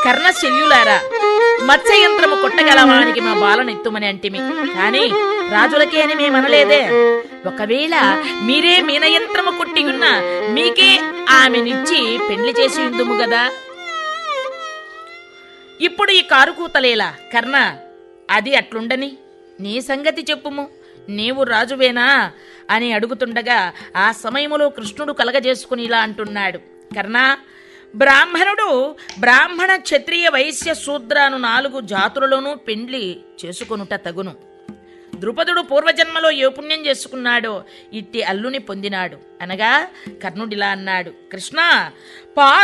కర్ణశల్యులారా మత్స్యయంత్రము కొట్టగలవానికి మా బాలను ఎత్తుమని అంటిమి కాని రాజులకే అని మేమనలేదే ఒకవేళ మీరే మీనయంత్రము కొట్టి ఉన్న మీకే ఆమెనిచ్చి పెళ్లి చేసి ఉందుము గదా ఇప్పుడు ఈ కారు కూతలేలా కర్ణ అది అట్లుండని నీ సంగతి చెప్పుము నీవు రాజువేనా అని అడుగుతుండగా ఆ సమయములో కృష్ణుడు కలగజేసుకుని ఇలా అంటున్నాడు కర్ణ బ్రాహ్మణుడు బ్రాహ్మణ క్షత్రియ వైశ్య శూద్రాను నాలుగు జాతులలోనూ పెండ్లి చేసుకొనుట తగును ద్రుపదుడు పూర్వజన్మలో ఏ పుణ్యం చేసుకున్నాడో ఇట్టి అల్లుని పొందినాడు అనగా కర్ణుడిలా అన్నాడు కృష్ణ పార్